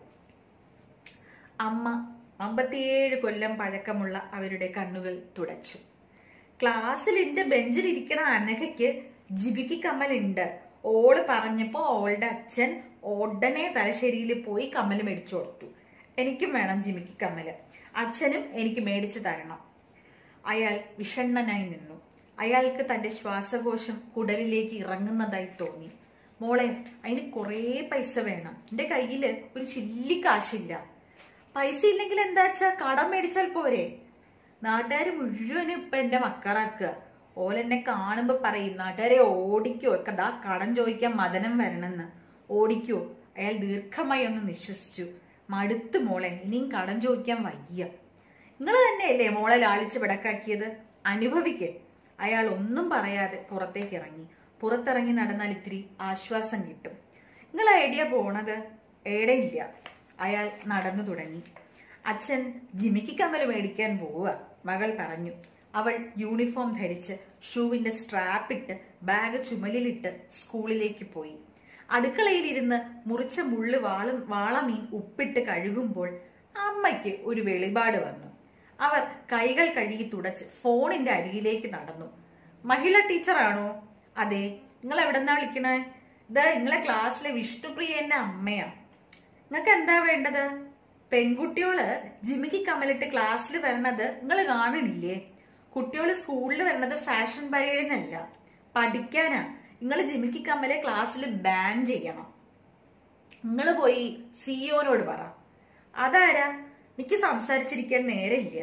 അമ്മ അമ്പത്തിയേഴ് കൊല്ലം പഴക്കമുള്ള അവരുടെ കണ്ണുകൾ തുടച്ചു ക്ലാസ്സിൽ എന്റെ ബെഞ്ചിൽ ഇരിക്കണ അനഘയ്ക്ക് ജിബിക്ക് കമ്മലുണ്ട് ഓള് പറഞ്ഞപ്പോ ഓളുടെ അച്ഛൻ ഉടനെ തലശ്ശേരിയിൽ പോയി കമ്മല് മേടിച്ചു കൊടുത്തു എനിക്കും വേണം ജിമിക്ക് കമ്മല് അച്ഛനും എനിക്ക് മേടിച്ചു തരണം അയാൾ വിഷണ്ണനായി നിന്നു അയാൾക്ക് തന്റെ ശ്വാസകോശം കുടലിലേക്ക് ഇറങ്ങുന്നതായി തോന്നി മോളെ അതിന് കുറേ പൈസ വേണം എന്റെ കയ്യില് ഒരു ചില്ലി കാശില്ല പൈസ ഇല്ലെങ്കിൽ എന്താച്ചാ കടം മേടിച്ചാൽ പോരെ നാട്ടുകാർ മുഴുവനും ഇപ്പൊ എന്റെ മക്കളാക്കുക ഓലെന്നെ കാണുമ്പോ പറയും നാട്ടുകാരെ ഓടിക്കോ കഥാ കടം ചോദിക്കാൻ മദനം വരണമെന്ന് ഓടിക്കോ അയാൾ ദീർഘമായി ഒന്ന് നിശ്വസിച്ചു മടുത്ത് മോളെ ഇനിയും കടം ചോദിക്കാൻ വയ്യ നിങ്ങൾ തന്നെയല്ലേ മോളെ ലാളിച്ച് പിടക്കാക്കിയത് അനുഭവിക്കേ അയാൾ ഒന്നും പറയാതെ പുറത്തേക്ക് ഇറങ്ങി പുറത്തിറങ്ങി നടന്നാൽ ഇത്തിരി ആശ്വാസം കിട്ടും നിങ്ങൾ എവിടെയാ പോണത് എവിടെയില്ല അയാൾ നടന്നു തുടങ്ങി അച്ഛൻ ജിമിക്ക് കമ്മൽ മേടിക്കാൻ പോവുക മകൾ പറഞ്ഞു അവൾ യൂണിഫോം ധരിച്ച് ഷൂവിന്റെ സ്ട്രാപ്പിട്ട് ബാഗ് ചുമലിലിട്ട് സ്കൂളിലേക്ക് പോയി അടുക്കളയിലിരുന്ന് മുറിച്ച മുള്ളു വാളും വാളമീൻ ഉപ്പിട്ട് കഴുകുമ്പോൾ അമ്മയ്ക്ക് ഒരു വെളിപാട് വന്നു അവർ കൈകൾ കഴുകി തുടച്ച് ഫോണിന്റെ അരികിലേക്ക് നടന്നു മഹിള ടീച്ചറാണോ അതെ നിങ്ങൾ എവിടെന്നാ വിളിക്കണേ ഇത് നിങ്ങളെ ക്ലാസ്സിലെ വിഷ്ണുപ്രിയന്റെ അമ്മയാ നിങ്ങൾക്ക് എന്താ വേണ്ടത് പെൺകുട്ടിയോള് ജിമിക്ക് കമ്മലിട്ട് ക്ലാസ്സിൽ വരണത് നിങ്ങൾ കാണണില്ലേ കുട്ടിയോള് സ്കൂളിൽ വരണത് ഫാഷൻ പരേഡിനല്ല പഠിക്കാനാ നിങ്ങൾ ജിമിക്ക് കമ്മലെ ക്ലാസ്സിൽ ബാൻ ചെയ്യണം നിങ്ങൾ പോയി സിഇഒനോട് പറ അതാരാ എനിക്ക് സംസാരിച്ചിരിക്കാൻ നേരമില്ല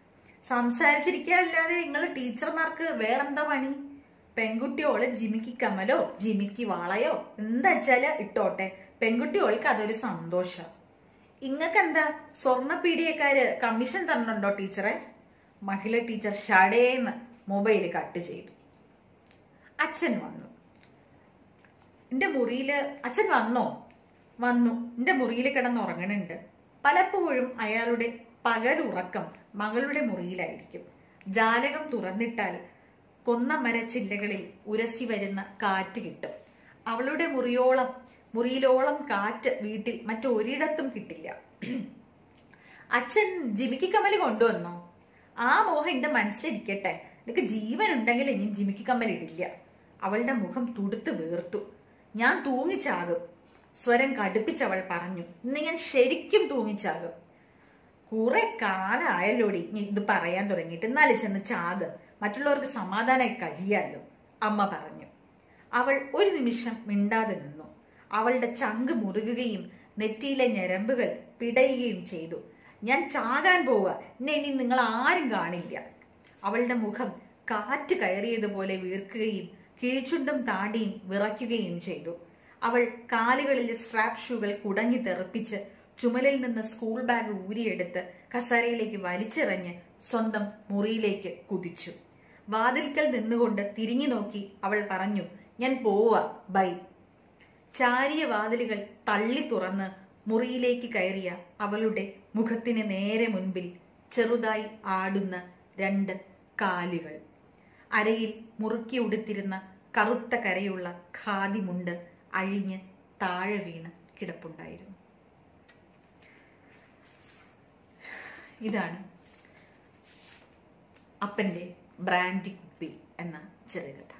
സംസാരിച്ചിരിക്കാനല്ലാതെ നിങ്ങൾ ടീച്ചർമാർക്ക് വേറെന്താ പണി പെൺകുട്ടിയോള് ജിമിക്ക് കമ്മലോ ജിമിക്ക് വാളയോ എന്താ വെച്ചാല് ഇട്ടോട്ടെ പെൺകുട്ടിയോൾക്ക് അതൊരു സന്തോഷം ഇങ്ങക്ക് എന്താ സ്വർണ്ണ പീഡിയക്കാര് കമ്മീഷൻ തരണുണ്ടോ ടീച്ചറെ മഹിള ടീച്ചർ ഷടേന്ന് മൊബൈൽ കട്ട് ചെയ്തു അച്ഛൻ വന്നു എന്റെ മുറിയില് അച്ഛൻ വന്നോ വന്നു എന്റെ മുറിയിൽ കിടന്ന് ഉറങ്ങണുണ്ട് പലപ്പോഴും അയാളുടെ പകലുറക്കം മകളുടെ മുറിയിലായിരിക്കും ജാലകം തുറന്നിട്ടാൽ കൊന്ന മരച്ചില്ലകളിൽ ഉരസി വരുന്ന കാറ്റ് കിട്ടും അവളുടെ മുറിയോളം മുറിയിലോളം കാറ്റ് വീട്ടിൽ മറ്റൊരിടത്തും കിട്ടില്ല അച്ഛൻ ജിമിക്ക് കമ്മല് കൊണ്ടുവന്നോ ആ മോഹം എന്റെ മനസ്സിലിരിക്കട്ടെ എനിക്ക് ജീവൻ ഉണ്ടെങ്കിൽ ഇനി ജിമിക്ക് കമ്മൽ ഇടില്ല അവളുടെ മുഖം തുടുത്ത് വീർത്തു ഞാൻ തൂങ്ങിച്ചാകും സ്വരം കടുപ്പിച്ച് അവൾ പറഞ്ഞു ഇന്ന് ഞാൻ ശരിക്കും തൂങ്ങിച്ചാകും കുറെ കാലമായല്ലോടി നീ ഇത് പറയാൻ തുടങ്ങിയിട്ട് എന്നാലും ചെന്ന് ചാക് മറ്റുള്ളവർക്ക് സമാധാനമായി കഴിയാലോ അമ്മ പറഞ്ഞു അവൾ ഒരു നിമിഷം മിണ്ടാതെ നിന്നു അവളുടെ ചങ്ക് മുറുകുകയും നെറ്റിയിലെ ഞരമ്പുകൾ പിടയുകയും ചെയ്തു ഞാൻ ചാകാൻ പോവുക എന്നെ ഇനി നിങ്ങൾ ആരും കാണില്ല അവളുടെ മുഖം കാറ്റ് കയറിയതുപോലെ വീർക്കുകയും കിഴിച്ചുണ്ടും താടിയും വിറയ്ക്കുകയും ചെയ്തു അവൾ കാലുകളിലെ സ്ട്രാപ്പ് ഷൂകൾ കുടങ്ങി തെറിപ്പിച്ച് ചുമലിൽ നിന്ന് സ്കൂൾ ബാഗ് ഊരിയെടുത്ത് കസേരയിലേക്ക് വലിച്ചെറിഞ്ഞ് സ്വന്തം മുറിയിലേക്ക് കുതിച്ചു വാതിൽക്കൽ നിന്നുകൊണ്ട് തിരിഞ്ഞു നോക്കി അവൾ പറഞ്ഞു ഞാൻ പോവാ ബൈ ചാരിയ വാതിലുകൾ തള്ളി തുറന്ന് മുറിയിലേക്ക് കയറിയ അവളുടെ മുഖത്തിന് നേരെ മുൻപിൽ ചെറുതായി ആടുന്ന രണ്ട് കാലുകൾ അരയിൽ മുറുക്കി ഉടുത്തിരുന്ന കറുത്ത കരയുള്ള ഖാദി മുണ്ട് അഴിഞ്ഞ് താഴെ വീണ് കിടപ്പുണ്ടായിരുന്നു ഇതാണ് അപ്പന്റെ ബ്രാൻഡി കുപ്പി എന്ന ചെറുകഥ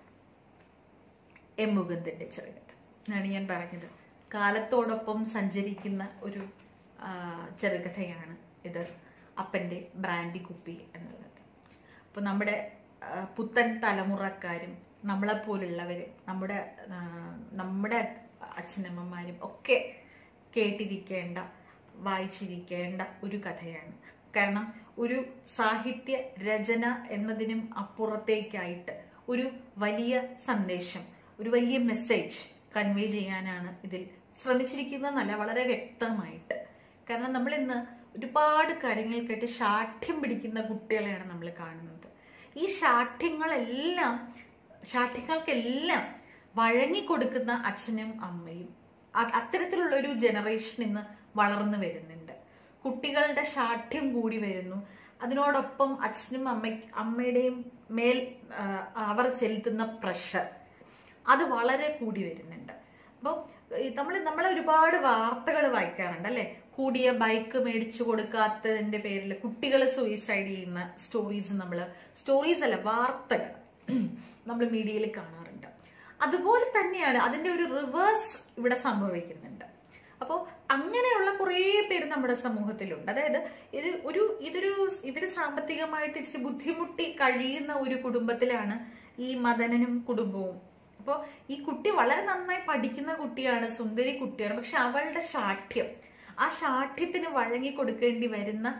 എം മുകുന്ദന്റെ ചെറുകഥ എന്നാണ് ഞാൻ പറഞ്ഞത് കാലത്തോടൊപ്പം സഞ്ചരിക്കുന്ന ഒരു ആ, ചെറുകഥയാണ് ഇത് അപ്പന്റെ ബ്രാൻഡി കുപ്പി എന്നുള്ളത് അപ്പോൾ നമ്മുടെ ആ, പുത്തൻ തലമുറക്കാരും നമ്മളെപ്പോലുള്ളവരും നമ്മുടെ ആ, നമ്മുടെ അച്ഛനമ്മമാരും ഒക്കെ കേട്ടിരിക്കേണ്ട വായിച്ചിരിക്കേണ്ട ഒരു കഥയാണ് കാരണം ഒരു സാഹിത്യ രചന എന്നതിനും അപ്പുറത്തേക്കായിട്ട് ഒരു വലിയ സന്ദേശം ഒരു വലിയ മെസ്സേജ് കൺവേ ചെയ്യാനാണ് ഇതിൽ ശ്രമിച്ചിരിക്കുന്നതെന്നല്ല വളരെ വ്യക്തമായിട്ട് കാരണം നമ്മൾ ഇന്ന് ഒരുപാട് കാര്യങ്ങൾ കേട്ട് ശാഠ്യം പിടിക്കുന്ന കുട്ടികളെയാണ് നമ്മൾ കാണുന്നത് ഈ ശാഠ്യങ്ങളെല്ലാം ശാഠ്യങ്ങൾക്കെല്ലാം വഴങ്ങിക്കൊടുക്കുന്ന അച്ഛനും അമ്മയും അ- അത്തരത്തിലുള്ള ഒരു ജനറേഷൻ ഇന്ന് വളർന്നു വരുന്നുണ്ട് കുട്ടികളുടെ ശാഠ്യം കൂടി വരുന്നു അതിനോടൊപ്പം അച്ഛനും അമ്മ അമ്മയുടെയും മേൽ ആ, അവർ ചെലുത്തുന്ന പ്രഷർ അത് വളരെ കൂടി വരുന്നുണ്ട് അപ്പോൾ നമ്മൾ നമ്മൾ ഒരുപാട് വാർത്തകൾ വായിക്കാറുണ്ട് അല്ലെ കൂടിയ ബൈക്ക് മേടിച്ചു കൊടുക്കാത്തതിന്റെ പേരിൽ കുട്ടികൾ സൂയിസൈഡ് ചെയ്യുന്ന സ്റ്റോറീസ് നമ്മൾ സ്റ്റോറീസ് അല്ല വാർത്തകൾ നമ്മൾ മീഡിയയിൽ കാണാറുണ്ട് അതുപോലെ തന്നെയാണ് അതിന്റെ ഒരു റിവേഴ്സ് ഇവിടെ സംഭവിക്കുന്നുണ്ട് അപ്പോൾ അങ്ങനെയുള്ള കുറേ പേര് നമ്മുടെ സമൂഹത്തിലുണ്ട് അതായത് ഇത് ഒരു ഇതൊരു ഇവര് സാമ്പത്തികമായിട്ട് ഇച്ചിരി ബുദ്ധിമുട്ടി കഴിയുന്ന ഒരു കുടുംബത്തിലാണ് ഈ മദനനും കുടുംബവും അപ്പോൾ ഈ കുട്ടി വളരെ നന്നായി പഠിക്കുന്ന കുട്ടിയാണ് സുന്ദരി കുട്ടിയാണ് പക്ഷെ അവളുടെ ശാഠ്യം ആ ശാഠ്യത്തിന് വഴങ്ങി കൊടുക്കേണ്ടി വരുന്ന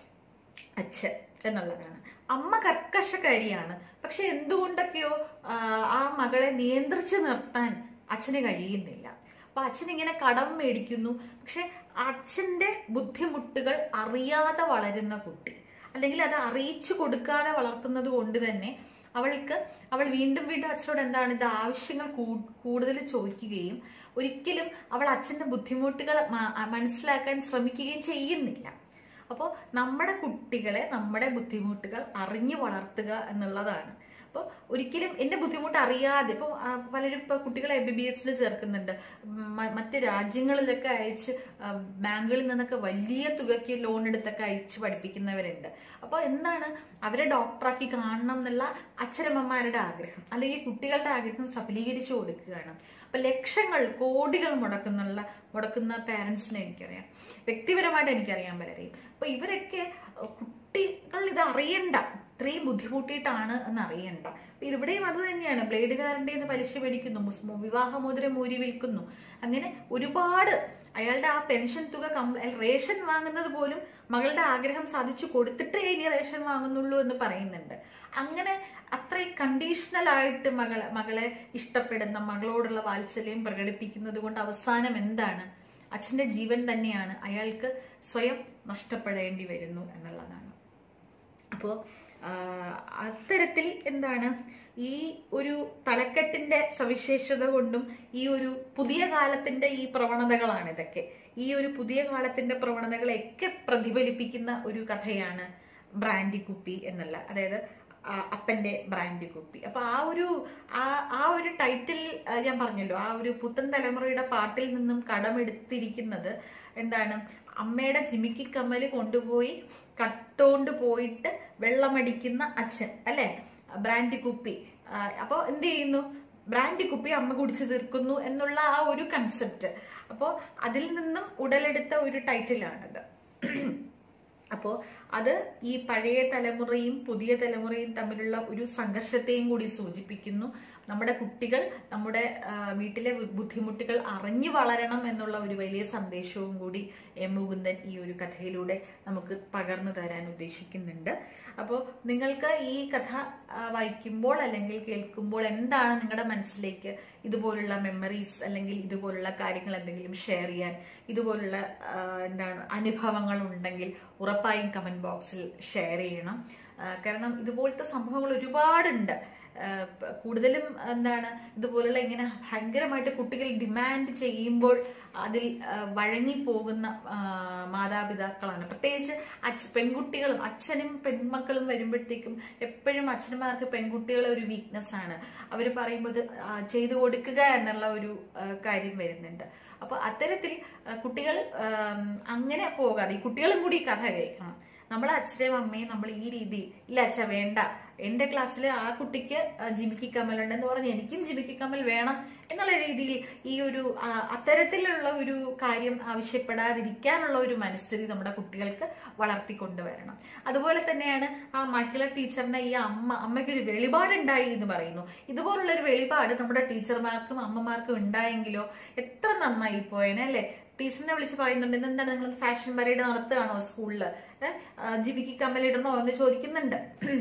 അച്ഛൻ എന്നുള്ളതാണ് അമ്മ കർക്കശക്കാരിയാണ് പക്ഷെ എന്തുകൊണ്ടൊക്കെയോ ആ, ആ മകളെ നിയന്ത്രിച്ചു നിർത്താൻ അച്ഛന് കഴിയുന്നില്ല അപ്പൊ അച്ഛൻ ഇങ്ങനെ കടം മേടിക്കുന്നു പക്ഷെ അച്ഛന്റെ ബുദ്ധിമുട്ടുകൾ അറിയാതെ വളരുന്ന കുട്ടി അല്ലെങ്കിൽ അത് അറിയിച്ചു കൊടുക്കാതെ വളർത്തുന്നത് കൊണ്ട് തന്നെ അവൾക്ക് അവൾ വീണ്ടും വീണ്ടും അച്ഛനോട് എന്താണ് ഇത് ആവശ്യങ്ങൾ കൂ- കൂടുതൽ ചോദിക്കുകയും ഒരിക്കലും അവൾ അച്ഛന്റെ ബുദ്ധിമുട്ടുകൾ മ- മനസ്സിലാക്കാൻ ശ്രമിക്കുകയും ചെയ്യുന്നില്ല അപ്പോൾ നമ്മുടെ കുട്ടികളെ നമ്മുടെ ബുദ്ധിമുട്ടുകൾ അറിഞ്ഞു വളർത്തുക എന്നുള്ളതാണ് അപ്പോൾ ഒരിക്കലും എന്റെ ബുദ്ധിമുട്ട് അറിയാതെ ഇപ്പോൾ പലരും ഇപ്പോൾ കുട്ടികളെ എം ബി ബി എസിൽ ചേർക്കുന്നുണ്ട് മ- മറ്റ് രാജ്യങ്ങളിലൊക്കെ അയച്ച് ആ, ബാങ്കുകളിൽ നിന്നൊക്കെ വലിയ തുകയ്ക്ക് ലോൺ എടുത്തൊക്കെ അയച്ച് പഠിപ്പിക്കുന്നവരുണ്ട് അപ്പോൾ എന്താണ് അവരെ ഡോക്ടറാക്കി കാണണം എന്നുള്ള അച്ഛനമ്മമാരുടെ ആഗ്രഹം അല്ലെങ്കിൽ കുട്ടികളുടെ ആഗ്രഹം സഫലീകരിച്ചു കൊടുക്കുകയാണ് അപ്പൊ ലക്ഷങ്ങൾ കോടികൾ മുടക്കുന്നുള്ള മുടക്കുന്ന പാരന്റ്സിനെ എനിക്കറിയാം വ്യക്തിപരമായിട്ട് എനിക്കറിയാൻ പലരെയും അപ്പൊ ഇവരൊക്കെ അഹ് കുട്ടികൾ ഇത് അറിയണ്ട ഇത്രയും ബുദ്ധിമുട്ടിയിട്ടാണ് എന്ന് അറിയണ്ട അപ്പൊ ഇവിടെയും അത് തന്നെയാണ് ബ്ലേഡുകാരൻ്റെ പലിശ മേടിക്കുന്നു മുസ്- വിവാഹമോതിരം ഊരി വിൽക്കുന്നു അങ്ങനെ ഒരുപാട് അയാളുടെ ആ പെൻഷൻ തുക കം- അയാൾ റേഷൻ വാങ്ങുന്നത് പോലും മകളുടെ ആഗ്രഹം സാധിച്ചു കൊടുത്തിട്ടേ ഇനി റേഷൻ വാങ്ങുന്നുള്ളൂ എന്ന് പറയുന്നുണ്ട് അങ്ങനെ അത്രയും കണ്ടീഷണൽ ആയിട്ട് മകളെ മകളെ ഇഷ്ടപ്പെടുന്ന മകളോടുള്ള വാത്സല്യം പ്രകടിപ്പിക്കുന്നത് കൊണ്ട് അവസാനം എന്താണ് അച്ഛന്റെ ജീവൻ തന്നെയാണ് അയാൾക്ക് സ്വയം നഷ്ടപ്പെടേണ്ടി വരുന്നു എന്നുള്ളതാണ് അപ്പോൾ അത്തരത്തിൽ എന്താണ് ഈ ഒരു തലക്കെട്ടിന്റെ സവിശേഷത കൊണ്ടും ഈ ഒരു പുതിയ കാലത്തിന്റെ ഈ പ്രവണതകളാണ് ഇതൊക്കെ ഈ ഒരു പുതിയ കാലത്തിന്റെ പ്രവണതകളെയൊക്കെ പ്രതിഫലിപ്പിക്കുന്ന ഒരു കഥയാണ് ബ്രാൻഡി കുപ്പി എന്നുള്ള അതായത് ആ അപ്പന്റെ ബ്രാൻഡി കുപ്പി അപ്പൊ ആ ഒരു ആ ആ ഒരു ടൈറ്റിൽ ആ, ഞാൻ പറഞ്ഞല്ലോ ആ ഒരു പുത്തൻ തലമുറയുടെ പാട്ടിൽ നിന്നും കടമെടുത്തിരിക്കുന്നത് എന്താണ് അമ്മയുടെ ജിമിക്കി കമ്മല് കൊണ്ടുപോയി കട്ടോണ്ട് പോയിട്ട് വെള്ളമടിക്കുന്ന അച്ഛൻ അല്ലെ ബ്രാൻഡി കുപ്പി ആ, അപ്പൊ എന്ത് ചെയ്യുന്നു ബ്രാൻഡി കുപ്പി അമ്മ കുടിച്ചു തീർക്കുന്നു എന്നുള്ള ആ ഒരു കൺസെപ്റ്റ് അപ്പോൾ അതിൽ നിന്നും ഉടലെടുത്ത ഒരു ടൈറ്റിലാണത് അപ്പോൾ അത് ഈ പഴയ തലമുറയും പുതിയ തലമുറയും തമ്മിലുള്ള ഒരു സംഘർഷത്തെയും കൂടി സൂചിപ്പിക്കുന്നു നമ്മുടെ കുട്ടികൾ നമ്മുടെ ആ, വീട്ടിലെ ബു- ബുദ്ധിമുട്ടുകൾ അറിഞ്ഞു വളരണം എന്നുള്ള ഒരു വലിയ സന്ദേശവും കൂടി എം മുകുന്ദൻ ഈ ഒരു കഥയിലൂടെ നമുക്ക് പകർന്നു തരാൻ ഉദ്ദേശിക്കുന്നുണ്ട് അപ്പോൾ നിങ്ങൾക്ക് ഈ കഥ ആ, വായിക്കുമ്പോൾ അല്ലെങ്കിൽ കേൾക്കുമ്പോൾ എന്താണ് നിങ്ങളുടെ മനസ്സിലേക്ക് ഇതുപോലുള്ള മെമ്മറീസ് അല്ലെങ്കിൽ ഇതുപോലുള്ള കാര്യങ്ങൾ എന്തെങ്കിലും ഷെയർ ചെയ്യാൻ ഇതുപോലുള്ള ആ, എന്താണ് അനുഭവങ്ങൾ ഉണ്ടെങ്കിൽ ഉറപ്പായും കമന്റ് ബോക്സിൽ ഷെയർ ചെയ്യണം ആ, കാരണം ഇതുപോലത്തെ സംഭവങ്ങൾ ഒരുപാടുണ്ട് ആ, പ- കൂടുതലും എന്താണ് ഇതുപോലുള്ള ഇങ്ങനെ ഭയങ്കരമായിട്ട് കുട്ടികൾ ഡിമാൻഡ് ചെയ്യുമ്പോൾ അതിൽ ആ, വഴങ്ങിപ്പോകുന്ന ആ, മാതാപിതാക്കളാണ് പ്രത്യേകിച്ച് അച്ഛ പെൺകുട്ടികളും അച്ഛനും പെൺമക്കളും വരുമ്പോഴത്തേക്കും എപ്പോഴും അച്ഛന്മാർക്ക് പെൺകുട്ടികളെ ഒരു വീക്ക്നെസ് ആണ് അവർ പറയുമ്പോൾ ഇത്, ആ, ചെയ്തു കൊടുക്കുക എന്നുള്ള ഒരു ആ, കാര്യം വരുന്നുണ്ട് അപ്പൊ അത്തരത്തിൽ ആ, കുട്ടികൾ ആം, അങ്ങനെ പോകാതെ ഈ കുട്ടികളും കൂടി ഈ കഥ കേൾക്കണം നമ്മളെ അച്ഛനെയും അമ്മയും നമ്മൾ ഈ രീതി ഇല്ല അച്ഛ വേണ്ട എന്റെ ക്ലാസ്സിൽ ആ കുട്ടിക്ക് ആ, ജിമിക്കി കമൽ ഉണ്ടെന്ന് പറഞ്ഞ് എനിക്കും ജിമിക്കി കമൽ വേണം എന്നുള്ള രീതിയിൽ ഈ ഒരു ആ, അത്തരത്തിലുള്ള ഒരു കാര്യം ആവശ്യപ്പെടാതിരിക്കാനുള്ള ഒരു മനസ്ഥിതി നമ്മുടെ കുട്ടികൾക്ക് വളർത്തിക്കൊണ്ടുവരണം അതുപോലെ തന്നെയാണ് ആ മഹിള ടീച്ചറിന്റെ ഈ അമ്മ അമ്മയ്ക്ക് ഒരു വെളിപാടുണ്ടായി എന്ന് പറയുന്നു ഇതുപോലുള്ള ഒരു വെളിപാട് നമ്മുടെ ടീച്ചർമാർക്കും അമ്മമാർക്കും ഉണ്ടായെങ്കിലോ എത്ര നന്നായി പോയേനെ അല്ലെ ടീച്ചറിനെ വിളിച്ച് പറയുന്നുണ്ട് "ഇന്ന് എന്താണ് നിങ്ങൾ ഫാഷൻ പരേഡ് നടത്തുകയാണോ സ്കൂളിൽ ജിബിക്ക് കമ്മലിടണോ എന്ന് ചോദിക്കുന്നുണ്ട്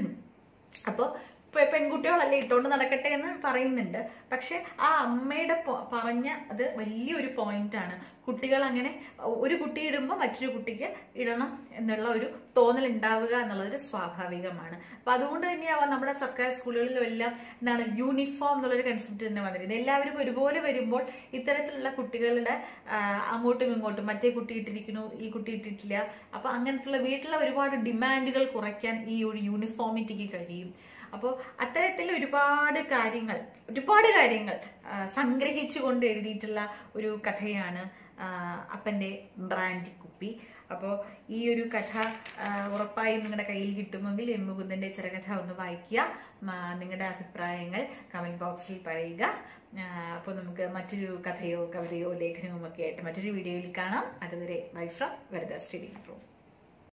അപ്പോൾ പെൺകുട്ടികളല്ലേ ഇട്ടുകൊണ്ട് നടക്കട്ടെ എന്ന് പറയുന്നുണ്ട് പക്ഷെ ആ അമ്മയുടെ പോ- പറഞ്ഞ അത് വലിയൊരു പോയിന്റ് ആണ് കുട്ടികൾ അങ്ങനെ ഒരു കുട്ടി ഇടുമ്പോൾ മറ്റൊരു കുട്ടിക്ക് ഇടണം എന്നുള്ള ഒരു തോന്നൽ ഉണ്ടാവുക എന്നുള്ളത് സ്വാഭാവികമാണ് അപ്പൊ അതുകൊണ്ട് തന്നെയാവാം നമ്മുടെ സർക്കാർ സ്കൂളുകളിലും എല്ലാം എന്താണ് യൂണിഫോം എന്നുള്ളൊരു കൺസെപ്റ്റ് തന്നെ വന്നിരുന്നത് എല്ലാവരും ഒരുപോലെ വരുമ്പോൾ ഇത്തരത്തിലുള്ള കുട്ടികളുടെ ആ, അങ്ങോട്ടും ഇങ്ങോട്ടും മറ്റേ കുട്ടി ഇട്ടിരിക്കുന്നു ഈ കുട്ടി ഇട്ടിട്ടില്ല അപ്പൊ അങ്ങനത്തുള്ള വീട്ടിലെ ഒരുപാട് ഡിമാൻഡുകൾ കുറയ്ക്കാൻ ഈ ഒരു യൂണിഫോമിറ്റിക്ക് കഴിയും അപ്പോൾ അത്തരത്തിൽ ഒരുപാട് കാര്യങ്ങൾ ഒരുപാട് കാര്യങ്ങൾ ആ, സംഗ്രഹിച്ചുകൊണ്ട് എഴുതിയിട്ടുള്ള ഒരു കഥയാണ് ആ, അപ്പന്റെ ബ്രാൻഡി കുപ്പി അപ്പോൾ ഈ ഒരു കഥ ആ, ഉറപ്പായും നിങ്ങളുടെ കയ്യിൽ കിട്ടുമെങ്കിൽ എം മുകുന്ദന്റെ ചെറുകഥ ഒന്ന് വായിക്കുക ആ, നിങ്ങളുടെ അഭിപ്രായങ്ങൾ കമന്റ് ബോക്സിൽ പറയുക അപ്പോൾ നമുക്ക് മറ്റൊരു കഥയോ കവിതയോ ലേഖനവും ഒക്കെ ആയിട്ട് മറ്റൊരു വീഡിയോയിൽ കാണാം അതുവരെ ബൈ ഫ്രം വെറുതെ സ്റ്റഡി റൂം